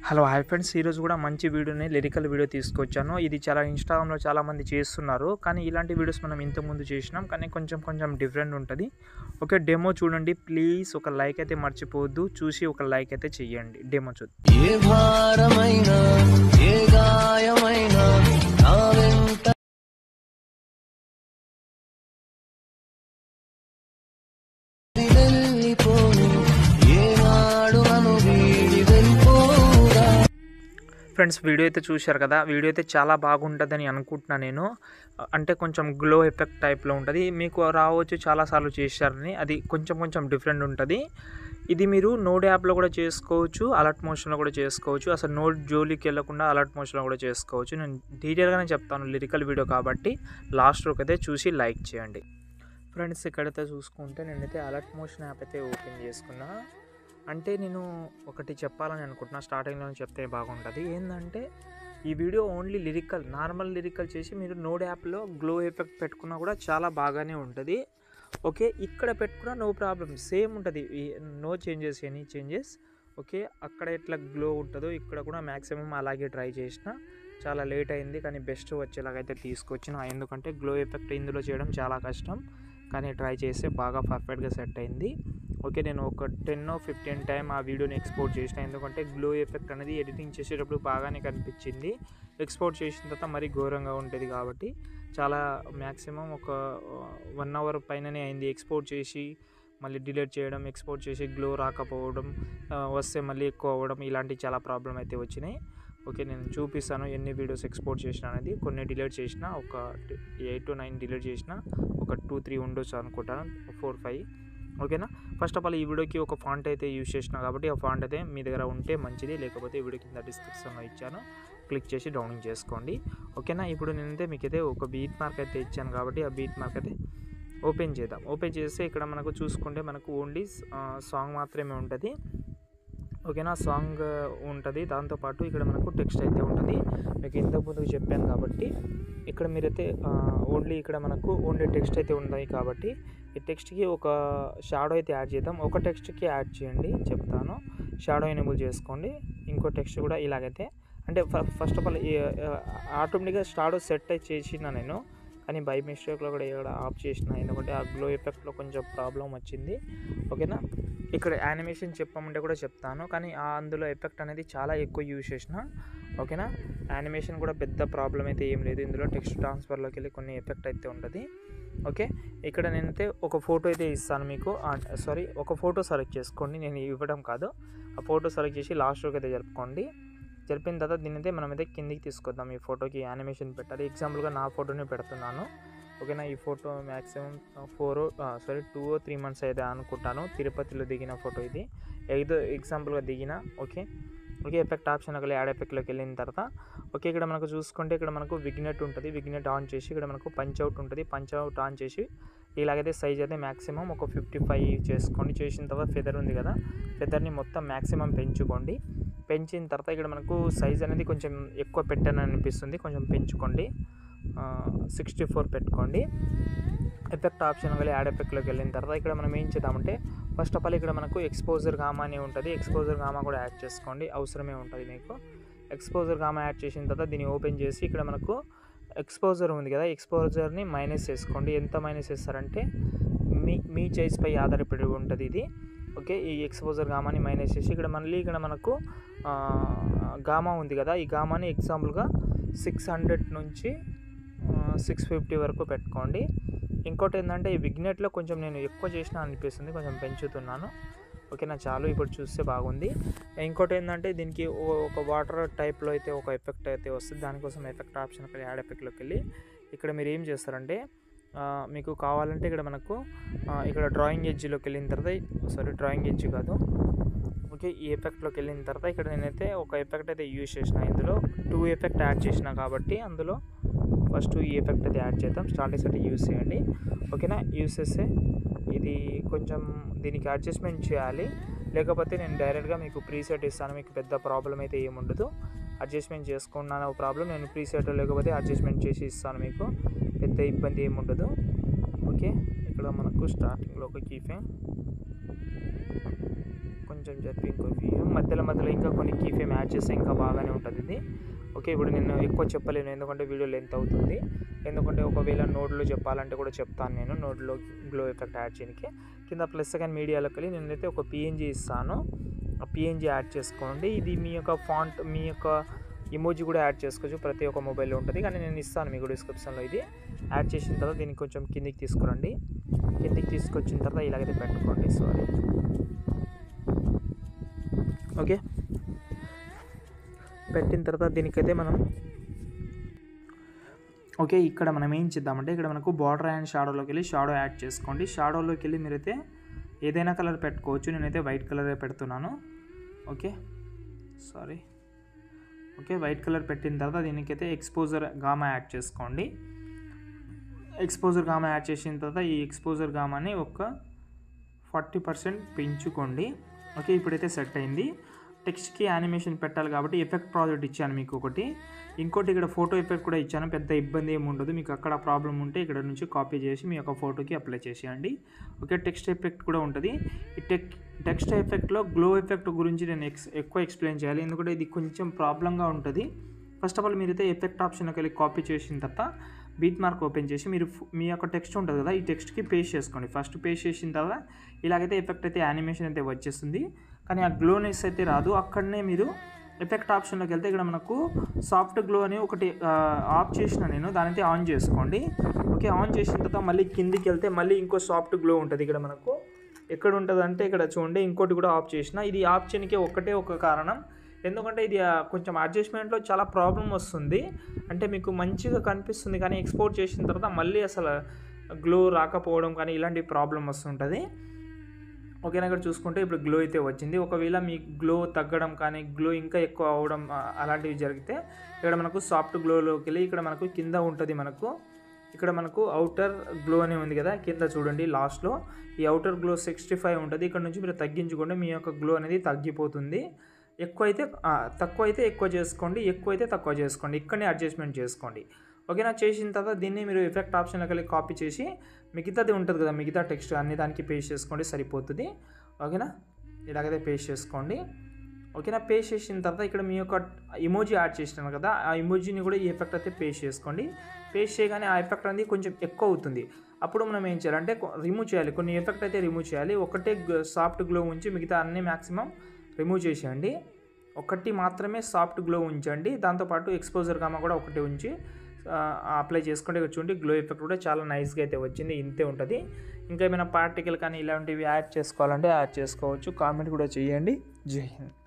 hello hi friends ఈరోజు కూడా మంచి వీడియోని లిరికల్ వీడియో తీసుకొచ్చాను ఇది చాలా ఇన్స్టాగ్రామ్లో చాలామంది చేస్తున్నారు కానీ ఇలాంటి వీడియోస్ మనం ఇంతకుముందు చేసినాం కానీ కొంచెం కొంచెం డిఫరెంట్ ఉంటుంది ఓకే డెమో చూడండి ప్లీజ్ ఒక లైక్ అయితే మర్చిపోవద్దు చూసి ఒక లైక్ అయితే చెయ్యండి డెమో చూద్దాం ఏ భారమైనా ఏ గాయమైనా నా వెంట వెళ్ళిపోను ఏనాడు నన్ను వీడి వెళ్ళిపోగా ఫ్రెండ్స్ వీడియో అయితే చూశారు కదా వీడియో అయితే చాలా బాగుంటుందని అనుకుంటున్నాను నేను అంటే కొంచెం గ్లో ఎఫెక్ట్ టైప్లో ఉంటుంది మీకు రావచ్చు చాలాసార్లు చేశారని అది కొంచెం కొంచెం డిఫరెంట్ ఉంటుంది ఇది మీరు నోడ్ యాప్లో కూడా చేసుకోవచ్చు అలర్ట్ మోషన్లో కూడా చేసుకోవచ్చు అసలు నోడ్ జోలికి వెళ్ళకుండా అలర్ట్ మోషన్లో కూడా చేసుకోవచ్చు నేను డీటెయిల్గానే చెప్తాను లిరికల్ వీడియో కాబట్టి లాస్ట్ వరకు అయితే చూసి లైక్ చేయండి ఫ్రెండ్స్ ఇక్కడైతే చూసుకుంటే నేనైతే అలర్ట్ మోషన్ యాప్ అయితే ఓపెన్ చేసుకున్నా అంటే నేను ఒకటి చెప్పాలని అనుకుంటున్నా స్టార్టింగ్లో చెప్తే బాగుంటుంది ఏంటంటే ఈ video only lyrical normal lyrical చేసి మీరు నోడ్ యాప్లో గ్లో ఎఫెక్ట్ పెట్టుకున్నా కూడా చాలా బాగానే ఉంటుంది ఓకే ఇక్కడ పెట్టుకున్నా నో ప్రాబ్లం సేమ్ ఉంటుంది no changes any changes okay అక్కడ ఎట్లా గ్లో ఉంటుందో ఇక్కడ కూడా మ్యాక్సిమం అలాగే ట్రై చేసిన చాలా లేట్ అయింది కానీ బెస్ట్ వచ్చేలాగైతే తీసుకొచ్చిన ఎందుకంటే గ్లో ఎఫెక్ట్ ఇందులో చేయడం చాలా కష్టం కానీ ట్రై చేస్తే బాగా పర్ఫెక్ట్గా సెట్ అయింది ఓకే నేను ఒక టెన్ ఫిఫ్టీన్ టైం ఆ వీడియోని ఎక్స్పోర్ట్ చేసిన ఎందుకంటే గ్లో ఎఫెక్ట్ అనేది ఎడిటింగ్ చేసేటప్పుడు బాగానే కనిపించింది ఎక్స్పోర్ట్ చేసిన తర్వాత మరీ ఘోరంగా ఉంటుంది కాబట్టి చాలా మ్యాక్సిమం ఒక వన్ అవర్ పైననే అయింది ఎక్స్పోర్ట్ చేసి మళ్ళీ డిలీట్ చేయడం ఎక్స్పోర్ట్ చేసి గ్లో రాకపోవడం ఆ, వస్తే మళ్ళీ ఎక్కువ అవ్వడం ఇలాంటి చాలా ప్రాబ్లం అయితే వచ్చినాయి ఓకే నేను చూపిస్తాను ఎన్ని వీడియోస్ ఎక్స్పోర్ట్ చేసిన అనేది కొన్ని డిలీట్ చేసిన ఒక ఎయిట్ టు నైన్ డిలీట్ చేసిన ఒక టూ త్రీ ఉండొచ్చు అనుకుంటాను ఫోర్ ఫైవ్ ఓకేనా ఫస్ట్ ఆఫ్ ఆల్ ఈ వీడియోకి ఒక ఫాంట్ అయితే యూజ్ చేసిన కాబట్టి ఆ ఫాంట్ అయితే మీ దగ్గర ఉంటే మంచిది లేకపోతే ఈ వీడియో కింద డిస్క్రిప్షన్లో ఇచ్చాను క్లిక్ చేసి డౌన్లోడ్ చేసుకోండి ఓకేనా ఇప్పుడు నేనైతే మీకైతే ఒక బీట్ మార్క్ అయితే ఇచ్చాను కాబట్టి ఆ బీట్ మార్క్ అయితే ఓపెన్ చేద్దాం ఓపెన్ చేస్తే ఇక్కడ మనకు చూసుకుంటే మనకు ఓన్లీ సాంగ్ మాత్రమే ఉంటుంది ఓకేనా సాంగ్ ఉంటుంది దాంతోపాటు ఇక్కడ మనకు టెక్స్ట్ అయితే ఉంటుంది మీకు ఇంతకు ముందు చెప్పాను కాబట్టి ఇక్కడ మీరైతే ఓన్లీ ఇక్కడ మనకు ఓన్లీ టెక్స్ట్ అయితే ఉన్నాయి కాబట్టి ఈ టెక్స్ట్కి ఒక షాడో అయితే యాడ్ చేద్దాం ఒక టెక్స్ట్కి యాడ్ చేయండి చెప్తాను షాడో ఎనేబుల్ చేసుకోండి ఇంకో టెక్స్ట్ కూడా ఇలాగైతే అంటే ఫస్ట్ ఆఫ్ ఆల్ ఆటోమేటిక్గా షాడో సెట్ అయితే చేసిన నేను కానీ బై మిస్టేక్లో కూడా ఇక్కడ ఆఫ్ చేసిన ఎందుకంటే ఆ గ్లో ఎఫెక్ట్లో కొంచెం ప్రాబ్లం వచ్చింది ఓకేనా ఇక్కడ యానిమేషన్ చెప్పమంటే కూడా చెప్తాను కానీ ఆ అందులో ఎఫెక్ట్ అనేది చాలా ఎక్కువ యూజ్ చేసిన ఓకేనా యానిమేషన్ కూడా పెద్ద ప్రాబ్లం అయితే ఏం లేదు ఇందులో టెక్స్ట్ ట్రాన్స్ఫర్లోకి వెళ్ళి కొన్ని ఎఫెక్ట్ అయితే ఉంటుంది ఓకే ఇక్కడ నేనైతే ఒక ఫోటో అయితే ఇస్తాను మీకు సారీ ఒక ఫోటో సెలెక్ట్ చేసుకోండి నేను ఇవ్వడం కాదు ఆ ఫోటో సెలెక్ట్ చేసి లాస్ట్ వరకు అయితే జరుపుకోండి జరిపిన తర్వాత దీని అయితే మనమైతే కిందికి తీసుకొద్దాం ఈ ఫోటోకి యానిమేషన్ పెట్టాలి ఎగ్జాంపుల్గా నా ఫోటోని పెడుతున్నాను ఓకేనా ఈ photo maximum four sorry two three months అయితే అనుకుంటాను తిరుపతిలో దిగిన ఫోటో ఇది ఏదో ఎగ్జాంపుల్గా దిగిన ఓకే ఓకే ఎఫెక్ట్ ఆప్షన్ ఒకటి యాడ్ ఎఫెక్ట్లోకి వెళ్ళిన తర్వాత ఓకే ఇక్కడ మనకు చూసుకుంటే ఇక్కడ మనకు విగ్నెట్ ఉంటుంది విగ్నెట్ ఆన్ చేసి ఇక్కడ మనకు పంచ్ అవుట్ ఉంటుంది పంచ్ అవుట్ ఆన్ చేసి ఇలాగైతే సైజ్ అయితే మ్యాక్సిమం ఒక ఫిఫ్టీ ఫైవ్ చేసుకోండి చేసిన తర్వాత ఫెదర్ ఉంది కదా ఫెదర్ని మొత్తం మ్యాక్సిమం పెంచుకోండి పెంచిన తర్వాత ఇక్కడ మనకు సైజ్ అనేది కొంచెం ఎక్కువ పెట్టని అనిపిస్తుంది కొంచెం పెంచుకోండి సిక్స్టీ ఫోర్ పెట్టుకోండి ఎఫెక్ట్ ఆప్షన్ వెళ్ళి యాడ్ ఎఫెక్ట్లోకి వెళ్ళిన తర్వాత ఇక్కడ మనం ఏం చేద్దామంటే ఫస్ట్ ఆఫ్ ఆల్ ఇక్కడ మనకు ఎక్స్పోజర్ గామా అని ఉంటుంది ఎక్స్పోజర్ గామా కూడా యాడ్ చేసుకోండి అవసరమే ఉంటుంది మీకు ఎక్స్పోజర్ గామా యాడ్ చేసిన తర్వాత దీన్ని ఓపెన్ చేసి ఇక్కడ మనకు ఎక్స్పోజర్ ఉంది కదా ఎక్స్పోజర్ని మైనస్ చేసుకోండి ఎంత మైనస్ చేస్తారంటే మీ మీ పై ఆధారపడి ఉంటుంది ఇది ఓకే ఈ ఎక్స్పోజర్ గామాని మైనస్ చేసి ఇక్కడ మళ్ళీ ఇక్కడ మనకు ఆ, గామా ఉంది కదా ఈ గామాని ఎగ్జాంపుల్గా సిక్స్ హండ్రెడ్ నుంచి సిక్స్ ఫిఫ్టీ వరకు పెట్టుకోండి ఇంకోటి ఏంటంటే ఈ విగ్నెట్లో కొంచెం నేను ఎక్కువ చేసిన అనిపిస్తుంది కొంచెం పెంచుతున్నాను ఓకేనా చాలు ఇప్పుడు చూస్తే బాగుంది ఇంకోటి ఏంటంటే దీనికి ఓ- ఒక వాటర్ టైప్లో అయితే ఒక ఎఫెక్ట్ అయితే వస్తుంది దానికోసం ఎఫెక్ట్ ఆప్షన్ అక్కడ యాడ్ ఎఫెక్ట్లోకి వెళ్ళి ఇక్కడ మీరు ఏం చేస్తారంటే ఆ, మీకు కావాలంటే ఇక్కడ మనకు ఆ, ఇక్కడ డ్రాయింగ్ ఎడ్జ్లోకి వెళ్ళిన తర్వాత సారీ డ్రాయింగ్ ఎడ్జ్ కాదు ఓకే ఈ ఎఫెక్ట్లోకి వెళ్ళిన తర్వాత ఇక్కడ నేనైతే ఒక ఎఫెక్ట్ అయితే యూజ్ చేసిన ఇందులో టూ ఎఫెక్ట్ యాడ్ చేసిన కాబట్టి అందులో ఫస్ట్ ఈ ఎఫెక్ట్ అయితే యాడ్ చేద్దాం స్టార్టింగ్స్ అయితే యూజ్ చేయండి ఓకేనా యూజ్ చేస్తే ఇది కొంచెం దీనికి అడ్జస్ట్మెంట్ చేయాలి లేకపోతే నేను డైరెక్ట్గా మీకు ప్రీసెట్ ఇస్తాను మీకు పెద్ద ప్రాబ్లం అయితే ఏముండదు అడ్జస్ట్మెంట్ చేసుకున్నాను ప్రాబ్లం నేను ప్రీసెట్ లేకపోతే అడ్జస్ట్మెంట్ చేసి ఇస్తాను మీకు పెద్ద ఇబ్బంది ఏముండదు ఓకే ఇక్కడ మనకు స్టార్టింగ్లో ఒక కీ ఫ్రేమ్ కొంచెం జరిపి ఇంకో వ్యూ మధ్యలో మధ్యలో ఇంకా కొన్ని కీ ఫేమ్ యాడ్ చేస్తే ఇంకా బాగానే ఉంటుంది ఇది ఓకే ఇప్పుడు నేను ఎక్కువ చెప్పలేను ఎందుకంటే వీడియో లెంత్ అవుతుంది ఎందుకంటే ఒకవేళ నోడ్లో చెప్పాలంటే కూడా చెప్తాను నేను నోడ్లో గ్లో ఎఫెక్ట్ యాడ్ చేయడానికి కింద ప్లస్ సెకండ్ మీడియాలోకి వెళ్ళి నేనైతే ఒక పిఎన్జీ ఇస్తాను ఆ పిఎన్జీ యాడ్ చేసుకోండి ఇది మీ యొక్క ఫాంట్ మీ యొక్క ఇమోజీ కూడా యాడ్ చేసుకోవచ్చు ప్రతి ఒక్క మొబైల్లో ఉంటుంది కానీ నేను ఇస్తాను మీకు డిస్క్రిప్షన్లో ఇది యాడ్ చేసిన తర్వాత దీన్ని కొంచెం కిందికి తీసుకురండి కిందికి తీసుకొచ్చిన తర్వాత ఇలాగైతే పెట్టుకోండి సారీ ఓకే పెట్టిన తర్వాత దీనికైతే మనం ఓకే ఇక్కడ మనం ఏం చేద్దామంటే ఇక్కడ మనకు బార్డర్ అండ్ షాడోలోకి వెళ్ళి షాడో యాడ్ చేసుకోండి షాడోలోకి వెళ్ళి మీరైతే ఏదైనా కలర్ పెట్టుకోవచ్చు నేనైతే వైట్ కలరే పెడుతున్నాను okay sorry okay white colour పెట్టిన తర్వాత దీనికైతే ఎక్స్పోజర్ గామా యాడ్ చేసుకోండి ఎక్స్పోజర్ గామా యాడ్ చేసిన తర్వాత ఈ ఎక్స్పోజర్ గామాని ఒక ఫార్టీ పర్సెంట్ పెంచుకోండి ఓకే ఇప్పుడైతే సెట్ అయింది టెక్స్ట్కి యానిమేషన్ పెట్టాలి కాబట్టి ఎఫెక్ట్ ప్రాజెక్ట్ ఇచ్చాను మీకు ఒకటి ఇంకోటి ఇక్కడ ఫోటో ఎఫెక్ట్ కూడా ఇచ్చాను పెద్ద ఇబ్బంది ఏమి ఉండదు మీకు అక్కడ ప్రాబ్లం ఉంటే ఇక్కడ నుంచి కాపీ చేసి మీ యొక్క ఫోటోకి అప్లై చేసేయండి ఓకే టెక్స్ట్ ఎఫెక్ట్ కూడా ఉంటుంది ఈ టెక్ టెక్స్ట్ ఎఫెక్ట్లో గ్లో ఎఫెక్ట్ గురించి నేను ఎక్స్ ఎక్కువ ఎక్స్ప్లెయిన్ చేయాలి ఎందుకంటే ఇది కొంచెం ప్రాబ్లంగా ఉంటుంది ఫస్ట్ ఆఫ్ ఆల్ మీరైతే ఎఫెక్ట్ ఆప్షన్కి వెళ్ళి కాపీ చేసిన తర్వాత బీట్ మార్క్ ఓపెన్ చేసి మీరు ఫ్- మీ యొక్క టెక్స్ట్ ఉంటుంది కదా ఈ టెక్స్ట్కి పేస్ట్ చేసుకోండి ఫస్ట్ పేస్ట్ చేసిన తర్వాత ఇలాగైతే ఎఫెక్ట్ అయితే యానిమేషన్ అయితే వచ్చేస్తుంది కానీ ఆ గ్లోనెస్ అయితే రాదు అక్కడనే మీరు ఎఫెక్ట్ ఆప్షన్లోకి వెళ్తే ఇక్కడ మనకు సాఫ్ట్ గ్లో అని ఒకటి ఆ, ఆఫ్ చేసిన నేను దాని అయితే ఆన్ చేసుకోండి ఓకే ఆన్ చేసిన తర్వాత మళ్ళీ కిందికి వెళ్తే మళ్ళీ ఇంకో సాఫ్ట్ గ్లో ఉంటుంది ఇక్కడ మనకు ఎక్కడ ఉంటుంది అంటే ఇక్కడ చూడండి ఇంకోటి కూడా ఆఫ్ చేసిన ఇది ఆఫ్ చేయడానికి ఒకటే ఒక కారణం ఎందుకంటే ఇది ఆ, కొంచెం అడ్జస్ట్మెంట్లో చాలా ప్రాబ్లం వస్తుంది అంటే మీకు మంచిగా కనిపిస్తుంది కానీ ఎక్స్పోర్ట్ చేసిన తర్వాత మళ్ళీ అసలు గ్లో రాకపోవడం కానీ ఇలాంటి ప్రాబ్లం వస్తుంటుంది ఓకేనా ఇక్కడ చూసుకుంటే ఇప్పుడు గ్లో అయితే వచ్చింది ఒకవేళ మీ గ్లో తగ్గడం కానీ గ్లో ఇంకా ఎక్కువ అవడం ఆ, అలాంటివి జరిగితే ఇక్కడ మనకు సాఫ్ట్ గ్లోలోకి వెళ్ళి ఇక్కడ మనకు కింద ఉంటుంది మనకు ఇక్కడ మనకు అవుటర్ గ్లో అని ఉంది కదా కింద చూడండి లాస్ట్లో ఈ అవుటర్ గ్లో సిక్స్టీ ఫైవ్ ఉంటుంది ఇక్కడ నుంచి మీరు తగ్గించుకోండి మీ యొక్క గ్లో అనేది తగ్గిపోతుంది ఎక్కువ అయితే ఆ, తక్కువ అయితే ఎక్కువ చేసుకోండి ఎక్కువ అయితే తక్కువ చేసుకోండి ఇక్కడనే అడ్జస్ట్మెంట్ చేసుకోండి ఓకేనా చేసిన తర్వాత దీన్ని మీరు ఎఫెక్ట్ ఆప్షన్లోకి వెళ్ళి కాపీ చేసి మిగతాది ఉంటుంది కదా మిగతా టెక్స్ట్ అన్ని దానికి పేస్ట్ చేసుకోండి సరిపోతుంది ఓకేనా ఇలాగైతే పేస్ట్ చేసుకోండి ఓకేనా పేస్ట్ చేసిన తర్వాత ఇక్కడ మీ యొక్క ఇమోజీ యాడ్ చేసినాను కదా ఆ ఇమోజీని కూడా ఈ ఎఫెక్ట్ అయితే పేస్ట్ చేసుకోండి పేస్ట్ చేయగానే ఆ ఎఫెక్ట్ అనేది కొంచెం ఎక్కువ అవుతుంది అప్పుడు మనం ఏం చేయాలంటే రిమూవ్ చేయాలి కొన్ని ఎఫెక్ట్ అయితే రిమూవ్ చేయాలి ఒకటే సాఫ్ట్ గ్లో ఉంచి మిగతా అన్ని మ్యాక్సిమం రిమూవ్ చేసేయండి ఒకటి మాత్రమే సాఫ్ట్ గ్లో ఉంచండి దాంతోపాటు ఎక్స్పోజర్ గామా కూడా ఒకటి ఉంచి అప్లై చేసుకుంటే ఇక్కడ చూడండి గ్లో ఎఫెక్ట్ కూడా చాలా నైస్గా అయితే వచ్చింది ఇంతే ఉంటుంది ఇంకా ఏమైనా పార్టికల్ కానీ ఇలాంటివి యాడ్ చేసుకోవాలంటే యాడ్ చేసుకోవచ్చు కామెంట్ కూడా చేయండి జై హింద్